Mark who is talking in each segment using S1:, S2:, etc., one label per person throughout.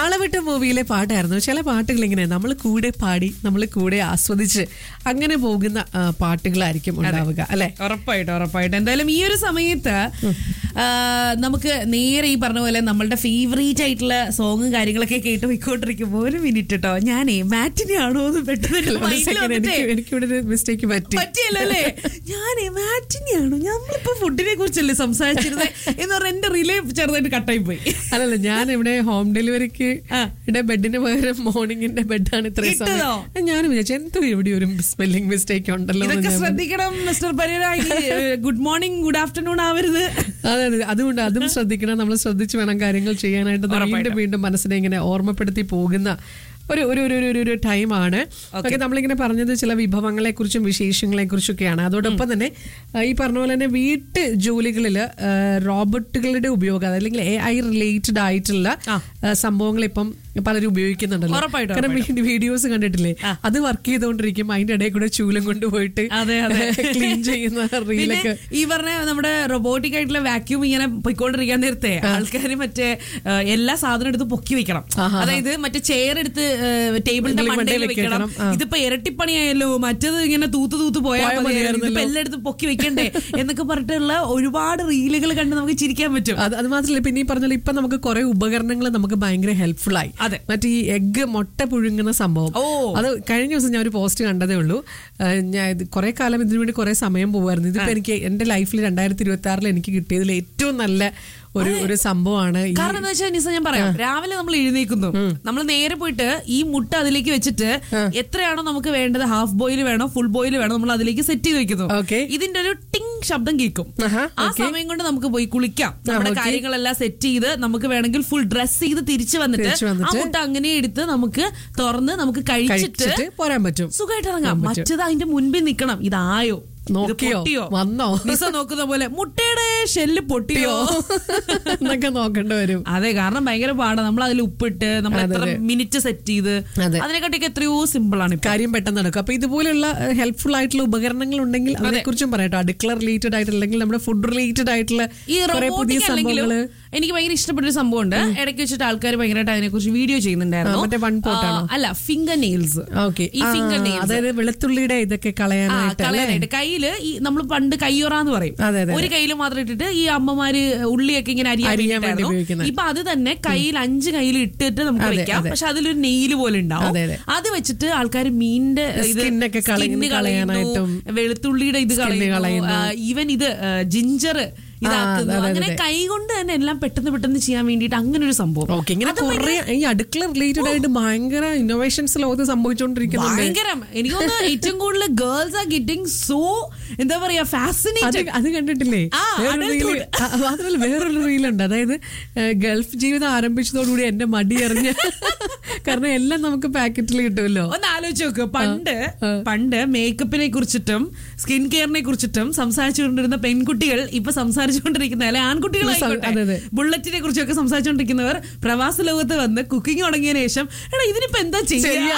S1: താളവിട്ട മൂവിയിലെ പാട്ടായിരുന്നു ചില പാട്ടുകൾ ഇങ്ങനെ നമ്മൾ കൂടെ പാടി നമ്മൾ കൂടെ ആസ്വദിച്ച് അങ്ങനെ പോകുന്ന ആ, പാട്ടുകളായിരിക്കും ഉണ്ടാവുക അല്ലെ
S2: ഉറപ്പായിട്ടും ഉറപ്പായിട്ടും എന്തായാലും ഈ ഒരു സമയത്ത് ആ, നമുക്ക് നേരെ ഈ പറഞ്ഞ പോലെ നമ്മളുടെ ഫേവറേറ്റ് ആയിട്ടുള്ള സോങ്ങും കാര്യങ്ങളൊക്കെ കേട്ട് പോയിക്കൊണ്ടിരിക്കുമ്പോൾ ഒരു മിനിറ്റ് കേട്ടോ ഞാനേ മാറ്റിനെ ആണോ എന്ന് പെട്ടെന്ന് എൻ്റെ mind ല് വന്നിട്ടേ,
S1: എനിക്ക് എനിക്കിവിടെ ഒരു മിസ്റ്റേക്ക് പറ്റി
S2: പറ്റിയല്ലോ അല്ലേ ഞാനേ മാറ്റിനെ ആണോ നമ്മളിപ്പോ ഫുഡിനെ കുറിച്ചല്ലേ സംസാരിച്ചിരുന്നത് എന്ന് പറഞ്ഞ എന്റെ റിലേ ചെറുതായിട്ട് കട്ടായി പോയി
S1: അല്ലല്ല ഞാൻ ഇവിടെ ഹോം ഡെലിവറിക്ക്
S2: ആ.
S1: ഇവിടെ ബെഡിന് പകരം മോർണിംഗിന്റെ ബെഡാണ് ഇത്രയും
S2: ഇട്ടതോ?
S1: സമയം ഞാൻ വിചാരിച്ചു എന്തോ ഇവിടെ ഒരു സ്പെല്ലിംഗ് മിസ്റ്റേക്ക് ഉണ്ടല്ലോ എന്ന്
S2: ഇതൊക്കെ
S1: ഞാൻ
S2: ശ്രദ്ധിക്കണം മിസ്റ്റർ പരിര ഗുഡ് മോർണിംഗ് ഗുഡ് ആഫ്റ്റർനൂൺ ആവരുത്
S1: അതെ അതെ അതുകൊണ്ട് അതും ശ്രദ്ധിക്കണം നമ്മൾ ശ്രദ്ധിച്ച് വേണം കാര്യങ്ങൾ ചെയ്യാനായിട്ട് അത് വീണ്ടും വീണ്ടും മനസ്സിനെ ഇങ്ങനെ ഓർമ്മപ്പെടുത്തി പോകുന്ന ഒരു ഒരു ഒരു ഒരു ഒരു ടൈമാണ് ഓക്കെ നമ്മളിങ്ങനെ പറഞ്ഞത് ചില വിഭവങ്ങളെ കുറിച്ചും വിശേഷങ്ങളെ കുറിച്ചൊക്കെയാണ് അതോടൊപ്പം തന്നെ ആ, ഈ പറഞ്ഞ പോലെ തന്നെ വീട്ട് ജോലികളിൽ റോബോട്ടുകളുടെ ഉപയോഗം അല്ലെങ്കിൽ എ ഐ റിലേറ്റഡ് ആയിട്ടുള്ള
S2: ആ.
S1: ആ, സംഭവങ്ങൾ ഇപ്പം പലരും ഉപയോഗിക്കുന്നുണ്ടല്ലോ
S2: ഉറപ്പായിട്ടും,
S1: കാരണം വീഡിയോസ് കണ്ടിട്ടില്ലേ അത് വർക്ക് ചെയ്തുകൊണ്ടിരിക്കും അതിന്റെ ഇടയിൽ കൂടെ ചൂലും കൊണ്ടുപോയിട്ട്
S2: അതെ, അതെ.
S1: ക്ലീൻ ചെയ്യുന്ന
S2: പിന്നെ
S1: റീലൊക്കെ
S2: ഈ പറഞ്ഞ നമ്മുടെ റോബോട്ടിക് ആയിട്ടുള്ള വാക്യൂം ഇങ്ങനെ പൊയ്ക്കൊണ്ടിരിക്കാൻ നേരത്തെ ആൾക്കാർ മറ്റേ ആ, എല്ലാ സാധനം എടുത്ത് പൊക്കി വെക്കണം അതായത് മറ്റേ ചെയർ എടുത്ത് ടേബിളിന്റെ
S1: മണ്ടയിൽ
S2: മണ്ടയിൽ
S1: വെക്കണം.
S2: വെക്കണം ഇതിപ്പോ ഇരട്ടിപ്പണിയായല്ലോ മറ്റത് ഇങ്ങനെ തൂത്ത് തൂത്ത് പോയാൽ
S1: പോയാൽ
S2: മതിയായിരുന്നു ഇതിപ്പോ
S1: മതിയായിരുന്നല്ലോ.
S2: എല്ലാം എടുത്ത് പൊക്കി വെക്കണ്ടേ എന്നൊക്കെ പറഞ്ഞിട്ടുള്ള ഒരുപാട് റീലുകൾ കണ്ട് നമുക്ക് ചിരിക്കാൻ പറ്റും
S1: അത് അത് മാത്രമല്ല പിന്നെ ഈ പറഞ്ഞ ഇപ്പൊ നമുക്ക് കുറെ ഉപകരണങ്ങൾ നമുക്ക് ഭയങ്കര ഹെൽപ്ഫുൾ ആയി
S2: അതെ.
S1: മറ്റേ ഈ എഗ്ഗ് മുട്ട പുഴുങ്ങുന്ന സംഭവം
S2: ഓ.
S1: അത് കഴിഞ്ഞ ദിവസം ഞാൻ ഒരു പോസ്റ്റ് കണ്ടതേ ഉള്ളൂ ആ, ഞാൻ ഇത് കുറെ കാലം ഇതിനു വേണ്ടി കുറെ സമയം പോകുമായിരുന്നു ഇതിപ്പോ എനിക്ക് എന്റെ ലൈഫിൽ രണ്ടായിരത്തി ഇരുപത്തി ആറിൽ എനിക്ക് കിട്ടിയതിൽ ഏറ്റവും നല്ല ഒരു ഒരു സംഭവമാണ് ഈ
S2: കാരണം എന്താ വെച്ചാൽ നിസ ഞാൻ പറയാം രാവിലെ നമ്മൾ എഴുന്നേക്കുന്നു നമ്മൾ നേരെ പോയിട്ട് ഈ മുട്ട അതിലേക്ക് വെച്ചിട്ട് എത്രയാണോ നമുക്ക് വേണ്ടത് ഹാഫ് ബോയിൽ വേണോ ഫുൾ ബോയിൽ വേണോ നമ്മൾ അതിലേക്ക് സെറ്റ് ചെയ്ത് വെക്കുന്നു
S1: Okay.
S2: ഇതിന്റെ ഒരു ടിങ് ശബ്ദം കേൾക്കും
S1: ആഹാ,
S2: ആ സമയം കൊണ്ട് നമുക്ക് പോയി കുളിക്കാം നമ്മുടെ കാര്യങ്ങളെല്ലാം സെറ്റ് ചെയ്ത് നമുക്ക് വേണമെങ്കിൽ ഫുൾ ഡ്രസ് ചെയ്ത് തിരിച്ചു വന്നിട്ട്
S1: തിരിച്ച്
S2: ആ
S1: വന്നിട്ട്
S2: മുട്ട അങ്ങനെ എടുത്ത് നമുക്ക് തുറന്ന് നമുക്ക് കഴിച്ചിട്ട്
S1: കഴിച്ചിട്ട് പോരാൻ പറ്റും
S2: സുഖമായിട്ട് ഇറങ്ങാം മറ്റത് അതിന്റെ മുൻപിൽ നിൽക്കണം ഇതായോ ഇത്
S1: നോക്കിയോ?
S2: പൊട്ടിയോ?
S1: വന്നോ?
S2: നിസ നോക്കുന്ന പോലെ മുട്ടയുടെ ഷെല്ല് പൊട്ടിയോ
S1: എന്നൊക്കെ നോക്കേണ്ടി വരും
S2: അതെ കാരണം ഭയങ്കര പാടാണ് നമ്മൾ അതിൽ ഉപ്പിട്ട് നമ്മൾ
S1: അതെ,
S2: എത്ര
S1: അതെ.
S2: മിനിറ്റ് സെറ്റ് ചെയ്ത്
S1: അതെ.
S2: അതിനെക്കാട്ടിയൊക്കെ എത്രയോ സിമ്പിൾ ആണ് ഇപ്പൊ
S1: കാര്യം പെട്ടെന്ന് നടക്കും അപ്പൊ ഇതുപോലുള്ള ഹെൽപ്ഫുൾ ആയിട്ടുള്ള ഉപകരണങ്ങൾ ഉണ്ടെങ്കിൽ അതിനെക്കുറിച്ചും പറയട്ടോ അടുക്കള റിലേറ്റഡ് ആയിട്ട് അല്ലെങ്കിൽ നമ്മുടെ ഫുഡ് റിലേറ്റഡ് ആയിട്ടുള്ള
S2: ഈ
S1: കുറെ പുതിയ
S2: റോബോട്ടിക് അല്ലെങ്കിലും
S1: സംഭവങ്ങള്
S2: എനിക്ക് ഭയങ്കര ഇഷ്ടപ്പെട്ട ഒരു സംഭവമുണ്ട് ഇടയ്ക്ക് വെച്ചിട്ട് ആൾക്കാർ ഭയങ്കരമായിട്ട് അതിനെ കുറിച്ച് വീഡിയോ ചെയ്യുന്നുണ്ടായിരുന്നു
S1: ആ, മറ്റേ one pot ആണോ?
S2: ആ, അല്ല ഫിംഗർ നെയിൽസ്
S1: ഓക്കെ
S2: ഈ ഫിംഗർ നെയിൽസ്
S1: അതായത് വെളുത്തുള്ളിയുടെ ഇതൊക്കെ
S2: ആ
S1: കളയാനായിട്ട് അല്ലേ
S2: കളയാനായിട്ട് കയ്യില് ഈ നമ്മൾ പണ്ട് കയ്യൊറാന്ന് പറയും
S1: അതെ, അതെ,
S2: ഒരു കയ്യിൽ മാത്രം ഇട്ടിട്ട് ഈ അമ്മമാര് ഉള്ളിയൊക്കെ ഇങ്ങനെ അരിയാൻ
S1: അരിയാൻ വേണ്ടി
S2: വേണ്ടിയിട്ടായിരുന്നു.
S1: ഉപയോഗിക്കുന്നത്.
S2: ഇപ്പൊ അത് തന്നെ കയ്യിൽ അഞ്ച് കയ്യിൽ ഇട്ടിട്ട് നമുക്ക്
S1: അതെ,
S2: വെക്കാം
S1: അതെ.
S2: പക്ഷെ അതിലൊരു നെയില് പോലെ ഉണ്ടാവും
S1: അതെ, അതെ.
S2: അത് വെച്ചിട്ട് ആൾക്കാർ മീനിന്റെ ഇത്
S1: Skin ഒക്കെ കളയുന്നു,
S2: skin കളയുന്നു,
S1: കളയാനായിട്ടും
S2: വെളുത്തുള്ളിയുടെ ഇത്
S1: Skin
S2: കളയുന്നു
S1: കളയുന്നു.
S2: ഈവൻ ഇത് ജിഞ്ചർ ഇതാക്കുന്നു
S1: അതെ, അതെ,
S2: അങ്ങനെ
S1: അതെ.
S2: കൈ കൊണ്ട് തന്നെ എല്ലാം പെട്ടെന്ന് പെട്ടെന്ന് ചെയ്യാൻ വേണ്ടിയിട്ട് അങ്ങനെ ഒരു സംഭവം
S1: ഓക്കെ ഇങ്ങനെ കുറെ ഈ അടുക്കള റിലേറ്റഡ് ആയിട്ട് ഭയങ്കര ഇന്നോവേഷൻസ് ലോകത്ത് സംഭവിച്ചുകൊണ്ടിരിക്കുന്നുണ്ട്
S2: ഭയങ്കരം എനിക്ക് തോന്നുന്നു ഏറ്റവും കൂടുതൽ ഗേൾസ് ആർ ഗെറ്റിംഗ് സോ എന്താ പറയാ
S1: അത്
S2: ഫാസിനേറ്റഡ്
S1: അത് കണ്ടിട്ടില്ലേ
S2: ആ,
S1: വേറൊരു
S2: adulthood.
S1: reel- ആ, മാത്രമല്ല വേറൊരു റീലുണ്ട് അതായത് ഏഹ്, ഗൾഫ് ജീവിതം ആരംഭിച്ചതോടുകൂടി എന്റെ മടി എറിഞ്ഞ് കാരണം എല്ലാം നമുക്ക് പാക്കറ്റിൽ കിട്ടുമല്ലോ
S2: ഒന്ന് ആലോചിച്ച് നോക്ക് പണ്ട് പണ്ട് മേക്കപ്പിനെ കുറിച്ചിട്ടും സ്കിൻ കെയറിനെ കുറിച്ചിട്ടും സംസാരിച്ചുകൊണ്ടിരുന്ന പെൺകുട്ടികൾ ഇപ്പൊ സംസാരിച്ചുകൊണ്ടിരിക്കുന്ന അല്ലെ ആൺകുട്ടികളായിക്കോട്ടെ
S1: അതെ, അതെ.
S2: ബുള്ളറ്റിനെ കുറിച്ചൊക്കെ സംസാരിച്ചുകൊണ്ടിരിക്കുന്നവർ പ്രവാസ ലോകത്ത് വന്ന് കുക്കിംഗ് തുടങ്ങിയതിനു ശേഷം എടാ ഇതിനിപ്പോ എന്താ ചെയ്യാ
S1: ശരിയാ.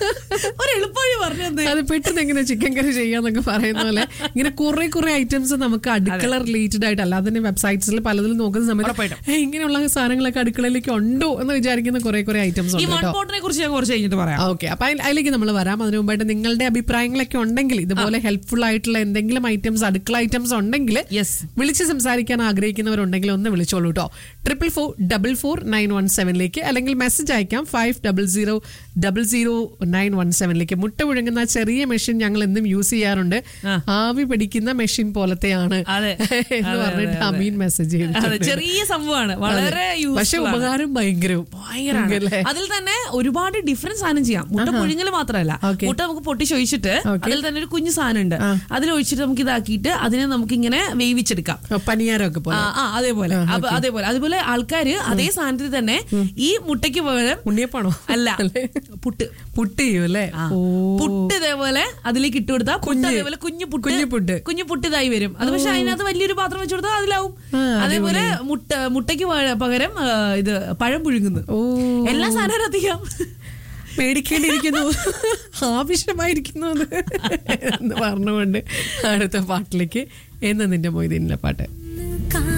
S2: ഒരു എളുപ്പവഴി പറഞ്ഞു തന്നെ
S1: അത് പെട്ടെന്ന് എങ്ങനെ ചിക്കൻ കറി ചെയ്യാന്നൊക്കെ പറയുന്ന പോലെ ഇങ്ങനെ കുറെ കുറെ ഐറ്റംസ് നമുക്ക് അടുക്കള റിലേറ്റഡ് ആയിട്ട് അല്ലാതെ തന്നെ വെബ്സൈറ്റ്സിൽ പലതിലും നോക്കുന്ന സമയത്ത്
S2: ഉറപ്പായിട്ടും.
S1: "ഏയ്, ഇങ്ങനെയുള്ള സാധനങ്ങളൊക്കെ അടുക്കളയിലേക്ക് ഉണ്ടോ എന്ന് വിചാരിക്കുന്ന കുറെ കുറെ ഐറ്റംസ്
S2: ഈ
S1: ഉണ്ട്
S2: വൺ
S1: കേട്ടോ
S2: പോട്ടിനെ കുറിച്ച് ഞാൻ കുറച്ച് കഴിഞ്ഞിട്ട് പറയാം
S1: ഓക്കെ അപ്പൊ അതിൽ- അതിലേക്ക് നമ്മൾ വരാം അതിനു മുമ്പായിട്ട് നിങ്ങളുടെ അഭിപ്രായങ്ങളൊക്കെ ഉണ്ടെങ്കിൽ ഇതുപോലെ ഹെൽപ്ഫുൾ ആയിട്ടുള്ള എന്തെങ്കിലും ഐറ്റംസ് അടുക്കള ഐറ്റംസ് ഉണ്ടെങ്കിൽ
S2: യെസ്
S1: വിളിച്ച് സംസാരിക്കാൻ ആഗ്രഹിക്കുന്നവരുണ്ടെങ്കിൽ ഒന്ന് വിളിച്ചോളൂ കേട്ടോ triple four double four nine one സെവനിലേക്ക് അല്ലെങ്കിൽ മെസ്സേജ് അയക്കാം five double zero double zero nine one സെവനിലേക്ക് മുട്ട പുഴുങ്ങുന്ന ആ ചെറിയ മെഷീൻ ഞങ്ങൾ എന്നും യൂസ് ചെയ്യാറുണ്ട്
S2: ആ.
S1: ആവി പിടിക്കുന്ന മെഷീൻ പോലത്തെയാണ്
S2: അതെ.
S1: എന്ന്
S2: അതെ,
S1: പറഞ്ഞിട്ട്
S2: അതെ,
S1: അമീൻ മെസ്സേജ്
S2: അതെ
S1: ചെയ്തിട്ടുണ്ട്
S2: ചെറിയ സംഭവമാണ് വളരെ
S1: പക്ഷെ
S2: യൂസ്ഫുൾ
S1: ഉപകാരം ഭയങ്കരവും
S2: ഭയങ്കരാണ്.
S1: അല്ലേ?
S2: അതിൽ തന്നെ ഒരുപാട് ഡിഫറൻസ് സാധനം ചെയ്യാം മുട്ട പുഴുങ്ങൽ മാത്രമല്ല
S1: Okay.
S2: മുട്ട നമുക്ക് പൊട്ടിച്ചൊഴിച്ചിട്ട്
S1: Okay.
S2: അതിൽ തന്നെ ഒരു കുഞ്ഞു സാധനം ഉണ്ട്
S1: ആ.
S2: അതിൽ ഒഴിച്ചിട്ട് നമുക്ക് ഇതാക്കിയിട്ട് അതിനെ നമുക്ക് ഇങ്ങനെ വേവിച്ചെടുക്കാം
S1: ഓ, പനിയാരമൊക്കെ
S2: ആ,
S1: പോലെ
S2: ആ അതേപോലെ അപ്പൊ അതേപോലെ അതുപോലെ ആൾക്കാര് അതേ സാധനത്തിൽ തന്നെ ഈ മുട്ടയ്ക്ക് പകരം
S1: ഉണ്ണിയപ്പാണോ
S2: അല്ല
S1: അല്ലേ?
S2: പുട്ട്
S1: പുട്ട് ചെയ്യും അല്ലേ
S2: ആ.
S1: ഓ
S2: പുട്ട് ഇതേപോലെ അതിലേക്ക് ഇട്ട് കൊടുത്താൽ പുട്ട്
S1: കുഞ്ഞ്.
S2: അതേപോലെ കുഞ്ഞു പുട്ട്
S1: കുഞ്ഞു പുട്ട്.
S2: കുഞ്ഞു പുട്ട് ഇതായി വരും അത് പക്ഷെ അതിനകത്ത് വലിയൊരു പാത്രം വെച്ച് കൊടുത്താൽ അതിലാവും
S1: ആ,
S2: അതേപോലെ മുട്ട മുട്ടയ്ക്ക് പക- പകരം ആ, ഇത് പഴം പുഴുങ്ങുന്നു
S1: ഓ
S2: എല്ലാ സാധനവും അധികം
S1: പേടിക്കേണ്ടിയിരിക്കുന്നു ആവശ്യമായിരിക്കുന്നു അത് എന്ന് പറഞ്ഞുകൊണ്ട് അടുത്ത പാട്ടിലേക്ക് എന്ന് നിന്റെ മൊയ്തീനിലെ പാട്ട്